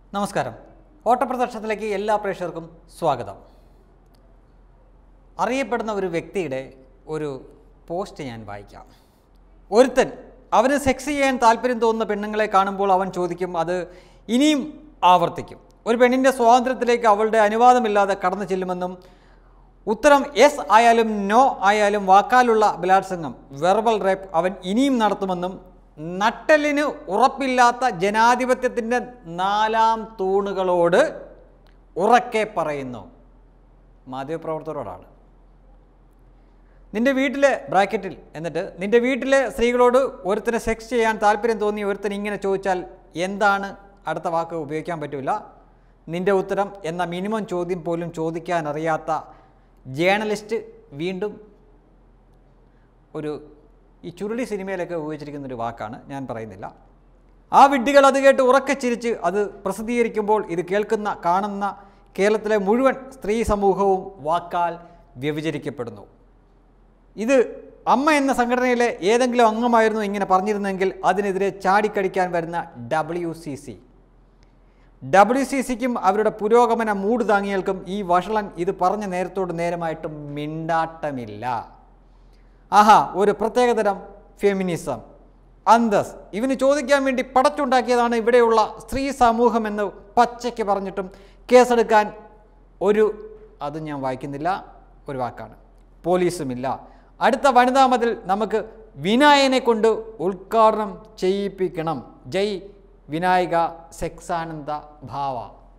നമസ്കാരം ഓട്ടപ്രദർശനത്തിലേക്ക് എല്ലാ പ്രേക്ഷകർക്കും സ്വാഗതം അറിയപ്പെടുന്ന ഒരു വ്യക്തിയുടെ ഒരു പോസ്റ്റ് ഞാൻ വായിക്കാം ഒരുത്തൻ അവന് സെക്സ് ചെയ്യാൻ താല്പര്യം തോന്നുന്ന പെണ്ണുങ്ങളെ കാണുമ്പോൾ അവൻ ചോദിക്കും അത് ഇനിയും ആവർത്തിക്കും ഒരു പെണ്ണിൻ്റെ സ്വാതന്ത്ര്യത്തിലേക്ക് അവളുടെ അനുവാദമില്ലാതെ കടന്നു ചെല്ലുമെന്നും ഉത്തരം യെസ് ആയാലും നോ ആയാലും വാക്കാലുള്ള ബലാത്സംഗം വെർബൽ റേപ്പ് അവൻ ഇനിയും നടത്തുമെന്നും നട്ടലിന് ഉറപ്പില്ലാത്ത ജനാധിപത്യത്തിൻ്റെ നാലാം തൂണുകളോട് ഉറക്കെ പറയുന്നു മാധ്യമപ്രവർത്തകരോടാണ് നിന്റെ വീട്ടിലെ ബ്രാക്കറ്റിൽ എന്നിട്ട് നിന്റെ വീട്ടിലെ സ്ത്രീകളോട് ഒരുത്തനെ സെക്സ് ചെയ്യാൻ താല്പര്യം തോന്നി ഒരുത്തൻ ഇങ്ങനെ ചോദിച്ചാൽ എന്താണ് അടുത്ത വാക്ക് ഉപയോഗിക്കാൻ പറ്റില്ല നിന്റെ ഉത്തരം എന്ന മിനിമം ചോദ്യം പോലും ചോദിക്കാൻ അറിയാത്ത ജേർണലിസ്റ്റ് വീണ്ടും ഒരു ഈ ചുരുളി സിനിമയിലൊക്കെ ഉപയോഗിച്ചിരിക്കുന്ന ഒരു വാക്കാണ് ഞാൻ പറയുന്നില്ല ആ വിഡ്ഢികൾ അത് കേട്ട് ഉറക്കെ ചിരിച്ച് അത് പ്രസിദ്ധീകരിക്കുമ്പോൾ ഇത് കേൾക്കുന്ന കാണുന്ന കേരളത്തിലെ മുഴുവൻ സ്ത്രീ സമൂഹവും വാക്കാൽ വ്യഭിചരിക്കപ്പെടുന്നു ഇത് അമ്മ എന്ന സംഘടനയിലെ ഏതെങ്കിലും അംഗമായിരുന്നു ഇങ്ങനെ പറഞ്ഞിരുന്നെങ്കിൽ അതിനെതിരെ ചാടിക്കടിക്കാൻ വരുന്ന W C C W C സിക്കും അവരുടെ പുരോഗമന മൂട് താങ്ങികൾക്കും ഈ വഷളൻ ഇത് പറഞ്ഞ നേരത്തോട് നേരമായിട്ടും മിണ്ടാട്ടമില്ല ആഹാ ഒരു പ്രത്യേകതരം ഫെമിനിസം അന്തസ് ഇവന് ചോദിക്കാൻ വേണ്ടി പടച്ചുണ്ടാക്കിയതാണ് ഇവിടെയുള്ള സ്ത്രീ സമൂഹം എന്ന് പച്ചയ്ക്ക് പറഞ്ഞിട്ടും കേസെടുക്കാൻ ഒരു അത് ഞാൻ വായിക്കുന്നില്ല ഒരു വാക്കാണ് പോലീസുമില്ല അടുത്ത വനിതാ മതിൽ നമുക്ക് വിനായനെ കൊണ്ട് ഉദ്ഘാടനം ചെയ്യിപ്പിക്കണം ജയ് വിനായക സെക്സാനന്ദ ഭാവ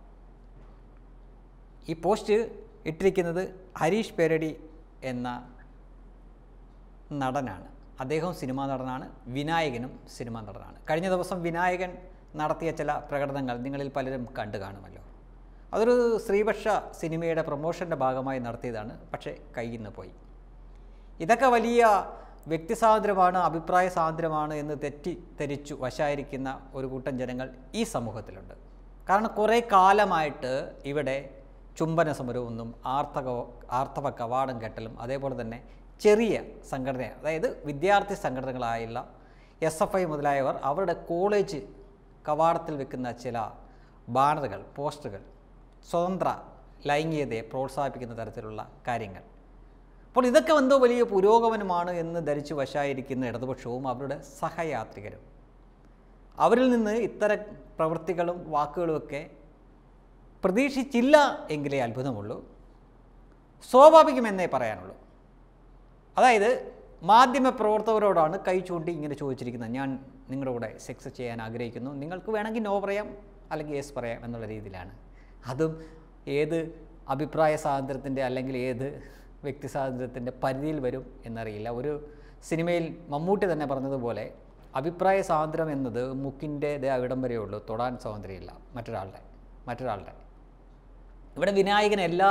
ഈ പോസ്റ്റ് ഇട്ടിരിക്കുന്നത് ഹരീഷ് പേരടി എന്ന നടനാണ് അദ്ദേഹവും സിനിമാ നടനാണ് വിനായകനും സിനിമാ നടനാണ് കഴിഞ്ഞ ദിവസം വിനായകൻ നടത്തിയ ചില പ്രകടനങ്ങൾ നിങ്ങളിൽ പലരും കണ്ടു കാണുമല്ലോ അതൊരു സ്ത്രീപക്ഷ സിനിമയുടെ പ്രൊമോഷൻ്റെ ഭാഗമായി നടത്തിയതാണ് പക്ഷേ കയ്യിൽ നിന്ന് പോയി ഇതൊക്കെ വലിയ വ്യക്തി സ്വാതന്ത്ര്യമാണ് അഭിപ്രായ സ്വാതന്ത്ര്യമാണ് എന്ന് തെറ്റിദ്ധരിച്ചു വശായിരിക്കുന്ന ഒരു കൂട്ടം ജനങ്ങൾ ഈ സമൂഹത്തിലുണ്ട് കാരണം കുറേ കാലമായിട്ട് ഇവിടെ ചുംബന സമരമൊന്നും ആർത്തക ആർത്തവ കവാടം കെട്ടലും അതേപോലെ തന്നെ ചെറിയ സംഘടന അതായത് വിദ്യാർത്ഥി സംഘടനകളായുള്ള എസ് എഫ് ഐ മുതലായവർ അവരുടെ കോളേജ് കവാടത്തിൽ വെക്കുന്ന ചില ബാനറുകൾ പോസ്റ്ററുകൾ സ്വതന്ത്ര ലൈംഗികതയെ പ്രോത്സാഹിപ്പിക്കുന്ന തരത്തിലുള്ള കാര്യങ്ങൾ അപ്പോൾ ഇതൊക്കെ എന്തോ വലിയ പുരോഗമനമാണ് എന്ന് ധരിച്ചു വശായിരിക്കുന്ന ഇടതുപക്ഷവും അവരുടെ സഹയാത്രികരും അവരിൽ നിന്ന് ഇത്തരം പ്രവൃത്തികളും വാക്കുകളുമൊക്കെ പ്രതീക്ഷിച്ചില്ല എങ്കിലേ അത്ഭുതമുള്ളൂ സ്വാഭാവികമെന്നേ പറയാനുള്ളൂ അതായത് മാധ്യമ പ്രവർത്തകരോടാണ് കൈ ചൂണ്ടി ഇങ്ങനെ ചോദിച്ചിരിക്കുന്നത് ഞാൻ നിങ്ങളുടെ കൂടെ സെക്സ് ചെയ്യാൻ ആഗ്രഹിക്കുന്നു നിങ്ങൾക്ക് വേണമെങ്കിൽ നോ പറയാം അല്ലെങ്കിൽ യെസ് പറയാം എന്നുള്ള രീതിയിലാണ് അതും ഏത് അഭിപ്രായ സ്വാതന്ത്ര്യത്തിൻ്റെ അല്ലെങ്കിൽ ഏത് വ്യക്തി സ്വാതന്ത്ര്യത്തിൻ്റെ പരിധിയിൽ വരും എന്നറിയില്ല ഒരു സിനിമയിൽ മമ്മൂട്ടി തന്നെ പറഞ്ഞതുപോലെ അഭിപ്രായ സ്വാതന്ത്ര്യം എന്നത് മുക്കിൻ്റെ അവിടം വരെയേ ഉള്ളൂ തൊടാൻ സ്വാതന്ത്ര്യമില്ല മറ്റൊരാളുടെ മറ്റൊരാളുടെ ഇവിടെ വിനായകൻ എല്ലാ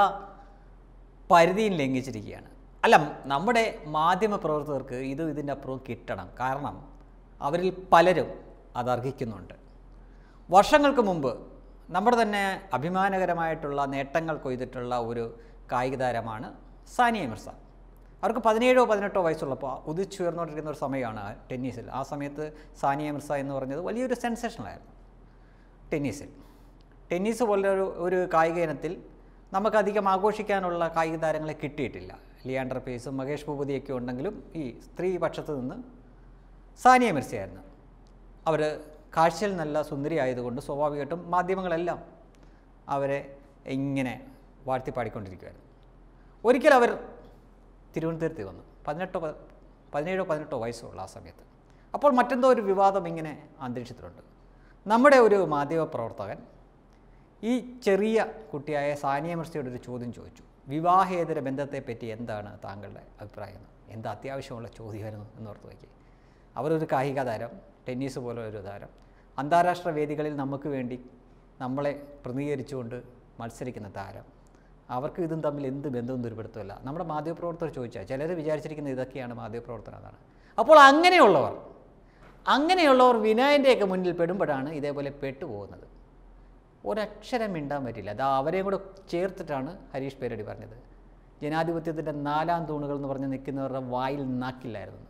പരിധിയും ലംഘിച്ചിരിക്കുകയാണ് അല്ല നമ്മുടെ മാധ്യമ പ്രവർത്തകർക്ക് ഇത് ഇതിൻ്റെ അപ്പുറം കിട്ടണം കാരണം അവരിൽ പലരും അത് അർഹിക്കുന്നുണ്ട് വർഷങ്ങൾക്ക് മുമ്പ് നമ്മുടെ തന്നെ അഭിമാനകരമായിട്ടുള്ള നേട്ടങ്ങൾ കൊയ്തിട്ടുള്ള ഒരു കായിക താരമാണ് സാനിയ മിർസ അവർക്ക് പതിനേഴോ പതിനെട്ടോ വയസ്സുള്ളപ്പോൾ ഉദിച്ചുയർന്നുകൊണ്ടിരിക്കുന്ന ഒരു സമയമാണ് ടെന്നീസിൽ ആ സമയത്ത് സാനിയ മിർസ എന്ന് പറഞ്ഞത് വലിയൊരു സെൻസേഷനായിരുന്നു ടെന്നീസിൽ ടെന്നീസ് പോലൊരു ഒരു കായിക ഇനത്തിൽ നമുക്കധികം ആഘോഷിക്കാനുള്ള കായിക താരങ്ങളെ കിട്ടിയിട്ടില്ല ലിയാണ്ടർ പേസും മഹേഷ് ഭൂപതിയൊക്കെ ഉണ്ടെങ്കിലും ഈ സ്ത്രീ പക്ഷത്ത് നിന്ന് സാനിയ മിർസയായിരുന്നു അവർ കാഴ്ചയിൽ നല്ല സുന്ദരി ആയതുകൊണ്ട് സ്വാഭാവികമായിട്ടും മാധ്യമങ്ങളെല്ലാം അവരെ ഇങ്ങനെ വാഴ്ത്തിപ്പാടിക്കൊണ്ടിരിക്കുമായിരുന്നു ഒരിക്കൽ അവർ തിരുവനന്തപുരത്ത് വന്നു പതിനെട്ടോ പ- പതിനേഴോ പതിനെട്ടോ വയസ്സുള്ള ആ സമയത്ത് അപ്പോൾ മറ്റെന്തോ ഒരു വിവാദം ഇങ്ങനെ അന്തരീക്ഷത്തിലുണ്ട് നമ്മുടെ ഒരു മാധ്യമ പ്രവർത്തകൻ ഈ ചെറിയ കുട്ടിയായ സാനിയ മിർസയോട് ഒരു ചോദ്യം ചോദിച്ചു വിവാഹേതര ബന്ധത്തെപ്പറ്റി എന്താണ് താങ്കളുടെ അഭിപ്രായം എന്ന്? എന്താ അത്യാവശ്യമുള്ള ചോദ്യമായിരുന്നു എന്ന് ഓർത്ത് നോക്കി അവരൊരു കായിക താരം ടെന്നീസ് പോലെ ഒരു താരം അന്താരാഷ്ട്ര വേദികളിൽ നമുക്ക് വേണ്ടി നമ്മളെ പ്രതികരിച്ചുകൊണ്ട് മത്സരിക്കുന്ന താരം അവർക്ക് ഇതും തമ്മിൽ എന്ത് ബന്ധവും ദുരിപ്പെടുത്തുമല്ല നമ്മുടെ മാധ്യമപ്രവർത്തകർ ചോദിച്ചാൽ ചിലർ വിചാരിച്ചിരിക്കുന്ന ഇതൊക്കെയാണ് മാധ്യമപ്രവർത്തനം എന്നാണ് അപ്പോൾ അങ്ങനെയുള്ളവർ അങ്ങനെയുള്ളവർ വിനായൻ്റെയൊക്കെ മുന്നിൽ പെടുമ്പോഴാണ് ഇതേപോലെ പെട്ടുപോകുന്നത് ഒരക്ഷരം മിണ്ടാൻ പറ്റില്ല അത് അവരെയും കൂടെ ചേർത്തിട്ടാണ് ഹരീഷ് പേരടി പറഞ്ഞത് ജനാധിപത്യത്തിൻ്റെ നാലാം തൂണുകൾ എന്ന് പറഞ്ഞ് നിൽക്കുന്നവരുടെ വായിൽ നാക്കില്ലായിരുന്നു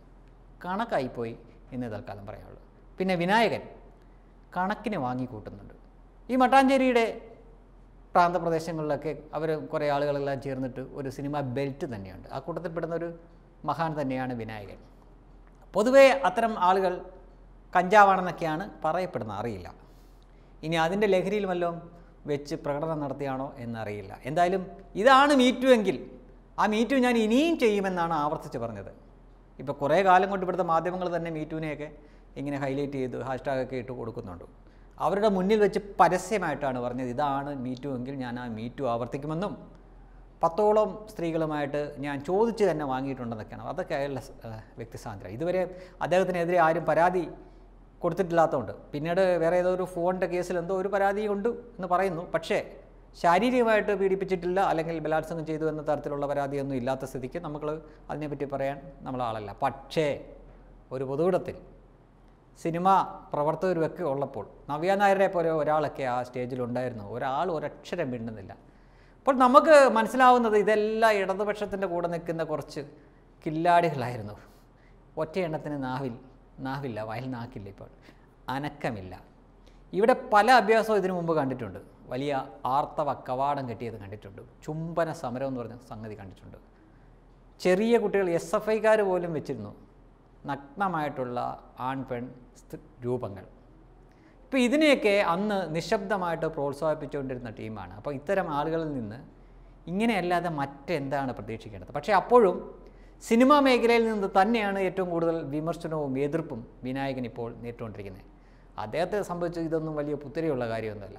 കണക്കായിപ്പോയി എന്ന് തൽക്കാലം പറയാനുള്ളൂ പിന്നെ വിനായകൻ കണക്കിന് വാങ്ങിക്കൂട്ടുന്നുണ്ട് ഈ മട്ടാഞ്ചേരിയുടെ പ്രാന്തപ്രദേശങ്ങളിലൊക്കെ അവർ കുറേ ആളുകളെല്ലാം ചേർന്നിട്ട് ഒരു സിനിമ ബെൽറ്റ് തന്നെയുണ്ട് ആ കൂട്ടത്തിൽപ്പെടുന്ന ഒരു മഹാൻ തന്നെയാണ് വിനായകൻ പൊതുവേ അത്തരം ആളുകൾ കഞ്ചാവാണെന്നൊക്കെയാണ് പറയപ്പെടുന്നത് അറിയില്ല ഇനി അതിൻ്റെ ലഹരിയിൽ വല്ലതും വെച്ച് പ്രകടനം നടത്തിയാണോ എന്നറിയില്ല എന്തായാലും ഇതാണ് മീറ്റു എങ്കിൽ ആ മീറ്റു ഞാൻ ഇനിയും ചെയ്യുമെന്നാണ് ആവർത്തിച്ച് പറഞ്ഞത് ഇപ്പോൾ കുറേ കാലം കൊണ്ട് ഇവിടുത്തെ മാധ്യമങ്ങൾ തന്നെ മീറ്റുവിനെയൊക്കെ ഇങ്ങനെ ഹൈലൈറ്റ് ചെയ്ത് ഹാഷ്ടാഗൊക്കെ ഇട്ട് കൊടുക്കുന്നുണ്ട് അവരുടെ മുന്നിൽ വെച്ച് പരസ്യമായിട്ടാണ് പറഞ്ഞത് ഇതാണ് മീറ്റു എങ്കിൽ ഞാൻ ആ മീറ്റു ആവർത്തിക്കുമെന്നും പത്തോളം സ്ത്രീകളുമായിട്ട് ഞാൻ ചോദിച്ച് തന്നെ വാങ്ങിയിട്ടുണ്ടെന്നൊക്കെയാണ് അതൊക്കെ അയാളുടെ സ്- ഏഹ് വ്യക്തിസ്വാതന്ത്ര്യം ഇതുവരെ അദ്ദേഹത്തിനെതിരെ ആരും പരാതി കൊടുത്തിട്ടില്ലാത്തതുകൊണ്ട് പിന്നീട് വേറെ ഏതോ ഒരു ഫോണിൻ്റെ കേസിൽ എന്തോ ഒരു പരാതി ഉണ്ട് എന്ന് പറയുന്നു പക്ഷേ ശാരീരികമായിട്ട് പീഡിപ്പിച്ചിട്ടില്ല അല്ലെങ്കിൽ ബലാത്സംഗം ചെയ്തു എന്ന തരത്തിലുള്ള പരാതിയൊന്നും ഇല്ലാത്ത സ്ഥിതിക്ക് നമ്മൾ അതിനെപ്പറ്റി പറയാൻ നമ്മൾ ആളല്ല പക്ഷേ ഒരു പൊതുവിടത്തിൽ സിനിമ പ്രവർത്തകരൊക്കെ ഉള്ളപ്പോൾ നവ്യ നായരെ പോലെ ഒരാളൊക്കെ ആ സ്റ്റേജിലുണ്ടായിരുന്നു ഒരാൾ ഒരക്ഷരം മിണ്ടുന്നില്ല അപ്പോൾ നമുക്ക് മനസ്സിലാവുന്നത് ഇതെല്ലാം ഇടതുപക്ഷത്തിൻ്റെ കൂടെ നിൽക്കുന്ന കുറച്ച് കില്ലാടികളായിരുന്നു ഒറ്റ എണ്ണത്തിന് നാവിൽ നാവില്ല വയൽ നാക്കില്ല ഇപ്പോൾ അനക്കമില്ല ഇവിടെ പല അഭ്യാസവും ഇതിനു മുമ്പ് കണ്ടിട്ടുണ്ട് വലിയ ആർത്തവ കവാടം കെട്ടിയത് കണ്ടിട്ടുണ്ട് ചുംബന സമരം എന്ന് പറഞ്ഞ സംഗതി കണ്ടിട്ടുണ്ട് ചെറിയ കുട്ടികൾ എസ് എഫ് ഐക്കാർ പോലും വെച്ചിരുന്നു നഗ്നമായിട്ടുള്ള ആൺ പെൺ സ്ത്രീ രൂപങ്ങൾ ഇപ്പോൾ ഇതിനെയൊക്കെ അന്ന് നിശബ്ദമായിട്ട് പ്രോത്സാഹിപ്പിച്ചുകൊണ്ടിരുന്ന ടീമാണ് അപ്പോൾ ഇത്തരം ആളുകളിൽ നിന്ന് ഇങ്ങനെയല്ലാതെ മറ്റെന്താണ് പ്രതീക്ഷിക്കേണ്ടത് പക്ഷേ അപ്പോഴും സിനിമാ മേഖലയിൽ നിന്ന് തന്നെയാണ് ഏറ്റവും കൂടുതൽ വിമർശനവും എതിർപ്പും വിനായകൻ ഇപ്പോൾ നേരിട്ടുകൊണ്ടിരിക്കുന്നത് അദ്ദേഹത്തെ സംബന്ധിച്ച് ഇതൊന്നും വലിയ പുത്തിരിയുള്ള കാര്യമൊന്നുമല്ല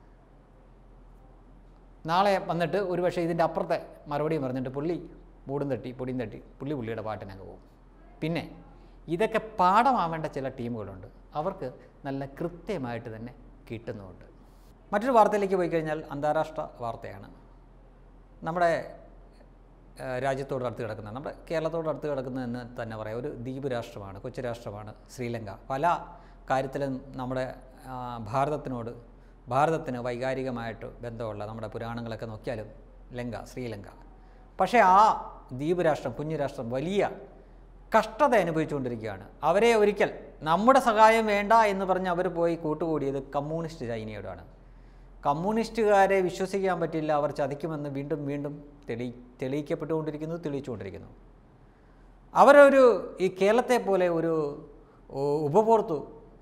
നാളെ വന്നിട്ട് ഒരുപക്ഷെ ഇതിൻ്റെ അപ്പുറത്തെ മറുപടിയും പറഞ്ഞിട്ട് പുള്ളി മൂടും തട്ടി പൊടിയും തട്ടി പുള്ളി പുള്ളിയുടെ പാട്ടിനങ്ങ് പോകും പിന്നെ ഇതൊക്കെ പാഠമാവേണ്ട ചില ടീമുകളുണ്ട് അവർക്ക് നല്ല കൃത്യമായിട്ട് തന്നെ കിട്ടുന്നുമുണ്ട് മറ്റൊരു വാർത്തയിലേക്ക് പോയി കഴിഞ്ഞാൽ അന്താരാഷ്ട്ര വാർത്തയാണ് നമ്മുടെ ഏഹ്, രാജ്യത്തോട് അടുത്ത് കിടക്കുന്ന നമ്മുടെ കേരളത്തോട് അടുത്ത് കിടക്കുന്നതെന്ന് തന്നെ പറയാം ഒരു ദ്വീപ് രാഷ്ട്രമാണ് കൊച്ചു രാഷ്ട്രമാണ് ശ്രീലങ്ക പല കാര്യത്തിലും നമ്മുടെ ആ, ഭാരതത്തിനോട് ഭാരതത്തിന് വൈകാരികമായിട്ട് ബന്ധമുള്ള നമ്മുടെ പുരാണങ്ങളൊക്കെ നോക്കിയാലും ലങ്ക ശ്രീലങ്ക പക്ഷേ ആ ദ്വീപ് രാഷ്ട്രം കുഞ്ഞു രാഷ്ട്രം വലിയ കഷ്ടത അനുഭവിച്ചുകൊണ്ടിരിക്കുകയാണ് അവരെ ഒരിക്കൽ നമ്മുടെ സഹായം വേണ്ട എന്ന് പറഞ്ഞ് അവർ പോയി കൂട്ടുകൂടിയത് കമ്മ്യൂണിസ്റ്റ് ചൈനയോടാണ് കമ്മ്യൂണിസ്റ്റുകാരെ വിശ്വസിക്കാൻ പറ്റില്ല അവർ ചതിക്കുമെന്ന് വീണ്ടും വീണ്ടും തെളി തെളിയിക്കപ്പെട്ടുകൊണ്ടിരിക്കുന്നു തെളിയിച്ചുകൊണ്ടിരിക്കുന്നു അവരൊരു ഈ കേരളത്തെ പോലെ ഒരു ഉ- ഉപഭോർത്തു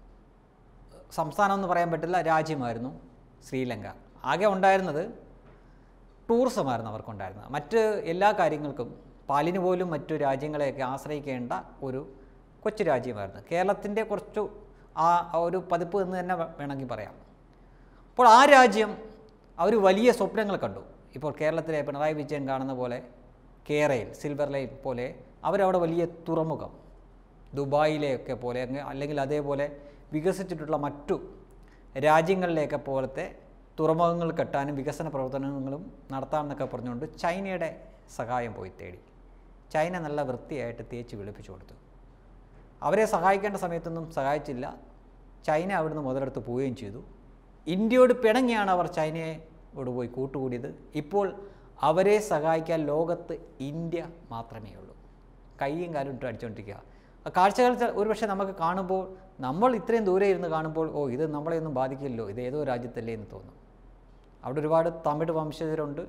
സംസ്ഥാനം എന്ന് പറയാൻ പറ്റില്ല രാജ്യമായിരുന്നു ശ്രീലങ്ക ആകെ ഉണ്ടായിരുന്നത് ടൂറിസമായിരുന്നു അവർക്കുണ്ടായിരുന്നത് മറ്റ് എല്ലാ കാര്യങ്ങൾക്കും പാലിന് പോലും മറ്റു രാജ്യങ്ങളെയൊക്കെ ആശ്രയിക്കേണ്ട ഒരു കൊച്ചു രാജ്യമായിരുന്നു കേരളത്തിൻ്റെ കുറച്ചു ആ ആ ഒരു പതിപ്പ് എന്ന് തന്നെ വേ- വേണമെങ്കിൽ പറയാം അപ്പോൾ ആ രാജ്യം അവർ വലിയ സ്വപ്നങ്ങൾ കണ്ടു ഇപ്പോൾ കേരളത്തിലെ പിണറായി വിജയൻ കാണുന്ന പോലെ കേരയിൽ സിൽവർ ലൈൻ പോലെ അവരവിടെ വലിയ തുറമുഖം ദുബായിലെയൊക്കെ പോലെ അങ്ങ് അല്ലെങ്കിൽ അതേപോലെ വികസിച്ചിട്ടുള്ള മറ്റു രാജ്യങ്ങളിലെയൊക്കെ പോലത്തെ തുറമുഖങ്ങൾ കെട്ടാനും വികസന പ്രവർത്തനങ്ങളും നടത്താമെന്നൊക്കെ പറഞ്ഞുകൊണ്ട് ചൈനയുടെ സഹായം പോയി തേടി ചൈന നല്ല വൃത്തിയായിട്ട് തേച്ച് വെളുപ്പിച്ചു കൊടുത്തു അവരെ സഹായിക്കേണ്ട സമയത്തൊന്നും സഹായിച്ചില്ല ചൈന അവിടുന്ന് മുതലെടുത്ത് പോവുകയും ചെയ്തു ഇന്ത്യയോട് പിണങ്ങിയാണ് അവർ ചൈനയോട് പോയി കൂട്ടുകൂടിയത് ഇപ്പോൾ അവരെ സഹായിക്കാൻ ലോകത്ത് ഇന്ത്യ മാത്രമേ ഉള്ളൂ കൈയും കാലും ഇട്ട് അടിച്ചുകൊണ്ടിരിക്കുക ആ കാഴ്ചകൾ ച- ഒരുപക്ഷെ നമുക്ക് കാണുമ്പോൾ നമ്മൾ ഇത്രയും ദൂരെ ഇരുന്ന് കാണുമ്പോൾ ഓ ഇത് നമ്മളെയൊന്നും ബാധിക്കില്ലല്ലോ ഇത് ഏതോ രാജ്യത്തല്ലേ എന്ന് തോന്നും അവിടെ ഒരുപാട് തമിഴ് വംശജരുണ്ട്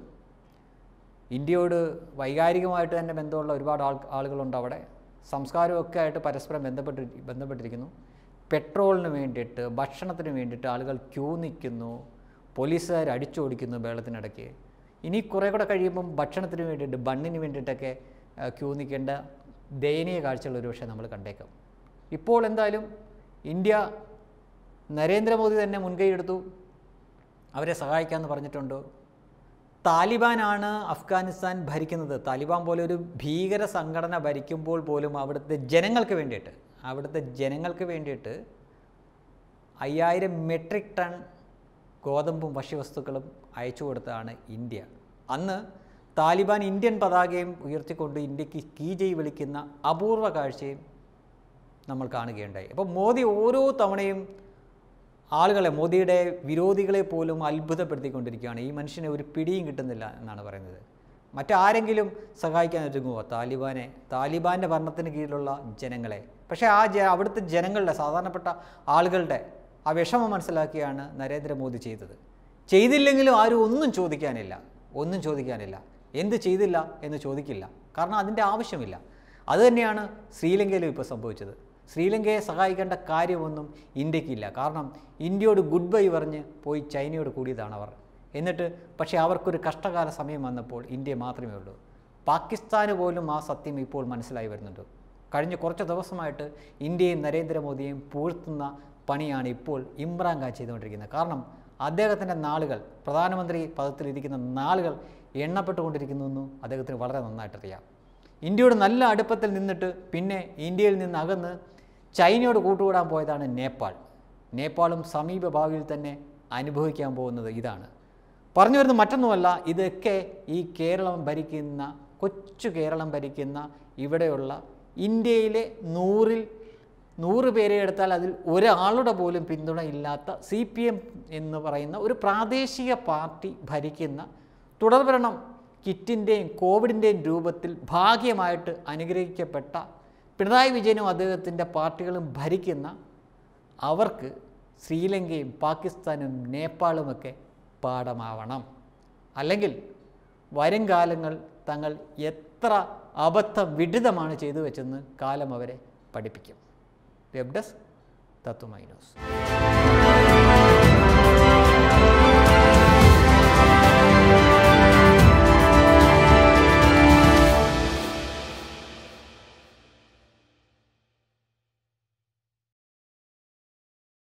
ഇന്ത്യയോട് വൈകാരികമായിട്ട് തന്നെ ബന്ധമുള്ള ഒരുപാട് ആൾ ആളുകളുണ്ട് അവിടെ സംസ്കാരമൊക്കെ ആയിട്ട് പരസ്പരം ബന്ധപ്പെട്ടി ബന്ധപ്പെട്ടിരിക്കുന്നു പെട്രോളിന് വേണ്ടിയിട്ട് ഭക്ഷണത്തിന് വേണ്ടിയിട്ട് ആളുകൾ ക്യൂ നിൽക്കുന്നു പോലീസുകാർ അടിച്ചോടിക്കുന്നു വെള്ളത്തിനിടയ്ക്ക് ഇനി കുറേ കൂടെ കഴിയുമ്പം ഭക്ഷണത്തിന് വേണ്ടിയിട്ട് ബണ്ണിന് വേണ്ടിയിട്ടൊക്കെ ആ, ക്യൂ നിൽക്കേണ്ട ദയനീയ കാഴ്ചകൾ ഒരുപക്ഷെ നമ്മൾ കണ്ടേക്കാം ഇപ്പോൾ എന്തായാലും ഇന്ത്യ നരേന്ദ്രമോദി തന്നെ മുൻകൈയെടുത്തു അവരെ സഹായിക്കാമെന്ന് പറഞ്ഞിട്ടുണ്ട് താലിബാനാണ് അഫ്ഗാനിസ്ഥാൻ ഭരിക്കുന്നത് താലിബാൻ പോലെ ഒരു ഭീകര സംഘടന ഭരിക്കുമ്പോൾ പോലും അവിടുത്തെ ജനങ്ങൾക്ക് വേണ്ടിയിട്ട് അവിടുത്തെ ജനങ്ങൾക്ക് വേണ്ടിയിട്ട് അയ്യായിരം മെട്രിക് ടൺ ഗോതമ്പും ഭക്ഷ്യവസ്തുക്കളും അയച്ചു കൊടുത്തതാണ് ഇന്ത്യ അന്ന് താലിബാൻ ഇന്ത്യൻ പതാകയും ഉയർത്തിക്കൊണ്ട് ഇന്ത്യക്ക് കീ ജയ് വിളിക്കുന്ന അപൂർവ കാഴ്ചയും നമ്മൾ കാണുകയുണ്ടായി അപ്പോൾ മോദി ഓരോ തവണയും ആളുകളെ മോദിയുടെ വിരോധികളെ പോലും അത്ഭുതപ്പെടുത്തിക്കൊണ്ടിരിക്കുകയാണ് ഈ മനുഷ്യനെ ഒരു പിടിയും കിട്ടുന്നില്ല എന്നാണ് പറയുന്നത് മറ്റാരെങ്കിലും സഹായിക്കാൻ ഒരുങ്ങുമോ താലിബാനെ താലിബാൻ്റെ ഭരണത്തിന് കീഴിലുള്ള ജനങ്ങളെ പക്ഷേ ആ ജ അവിടുത്തെ ജനങ്ങളുടെ സാധാരണപ്പെട്ട ആളുകളുടെ ആ വിഷമം മനസ്സിലാക്കിയാണ് നരേന്ദ്രമോദി ചെയ്തത് ചെയ്തില്ലെങ്കിലും ആരും ഒന്നും ചോദിക്കാനില്ല ഒന്നും ചോദിക്കാനില്ല എന്ത് ചെയ്തില്ല എന്ന് ചോദിക്കില്ല കാരണം അതിൻ്റെ ആവശ്യമില്ല അതുതന്നെയാണ് ശ്രീലങ്കയിലും ഇപ്പോൾ സംഭവിച്ചത് ശ്രീലങ്കയെ സഹായിക്കേണ്ട കാര്യമൊന്നും ഇന്ത്യക്കില്ല കാരണം ഇന്ത്യയോട് ഗുഡ് ബൈ പറഞ്ഞ് പോയി ചൈനയോട് കൂടിയതാണ് അവർ എന്നിട്ട് പക്ഷേ അവർക്കൊരു കഷ്ടകാല സമയം വന്നപ്പോൾ ഇന്ത്യ മാത്രമേ ഉള്ളൂ പാകിസ്ഥാന് പോലും ആ സത്യം ഇപ്പോൾ മനസ്സിലായി വരുന്നുണ്ട് കഴിഞ്ഞ കുറച്ച് ദിവസമായിട്ട് ഇന്ത്യയും നരേന്ദ്രമോദിയെയും പൂഴ്ത്തുന്ന പണിയാണ് ഇപ്പോൾ ഇമ്രാൻഖാൻ ചെയ്തുകൊണ്ടിരിക്കുന്നത് കാരണം അദ്ദേഹത്തിൻ്റെ നാളുകൾ പ്രധാനമന്ത്രി പദത്തിലിരിക്കുന്ന നാളുകൾ എണ്ണപ്പെട്ടുകൊണ്ടിരിക്കുന്നു അദ്ദേഹത്തിന് വളരെ നന്നായിട്ടറിയാം ഇന്ത്യയോട് നല്ല അടുപ്പത്തിൽ നിന്നിട്ട് പിന്നെ ഇന്ത്യയിൽ നിന്ന് അകന്ന് ചൈനയോട് കൂട്ടുകൂടാൻ പോയതാണ് നേപ്പാൾ നേപ്പാളും സമീപ ഭാവിയിൽ തന്നെ അനുഭവിക്കാൻ പോകുന്നത് ഇതാണ് പറഞ്ഞു വരുന്നത് മറ്റൊന്നുമല്ല ഇതൊക്കെ ഈ കേരളം ഭരിക്കുന്ന കൊച്ചു കേരളം ഭരിക്കുന്ന ഇവിടെയുള്ള ഇന്ത്യയിലെ നൂറിൽ നൂറ് പേരെ എടുത്താൽ അതിൽ ഒരാളുടെ പോലും പിന്തുണ ഇല്ലാത്ത സി പി എം എന്ന് പറയുന്ന ഒരു പ്രാദേശിക പാർട്ടി ഭരിക്കുന്ന തുടർഭരണം കിറ്റിൻ്റെയും കോവിഡിൻ്റെയും രൂപത്തിൽ ഭാഗ്യമായിട്ട് അനുഗ്രഹിക്കപ്പെട്ട പിണറായി വിജയനും അദ്ദേഹത്തിൻ്റെ പാർട്ടികളും ഭരിക്കുന്ന അവർക്ക് ശ്രീലങ്കയും പാകിസ്ഥാനും നേപ്പാളുമൊക്കെ പാഠമാവണം അല്ലെങ്കിൽ വരും കാലങ്ങൾ തങ്ങൾ എത്ര അബദ്ധ വിഡിതമാണ് ചെയ്തു വെച്ചെന്ന് കാലം അവരെ പഠിപ്പിക്കും വെബ് ഡെസ്ക് തത്വമൈ ന്യൂസ്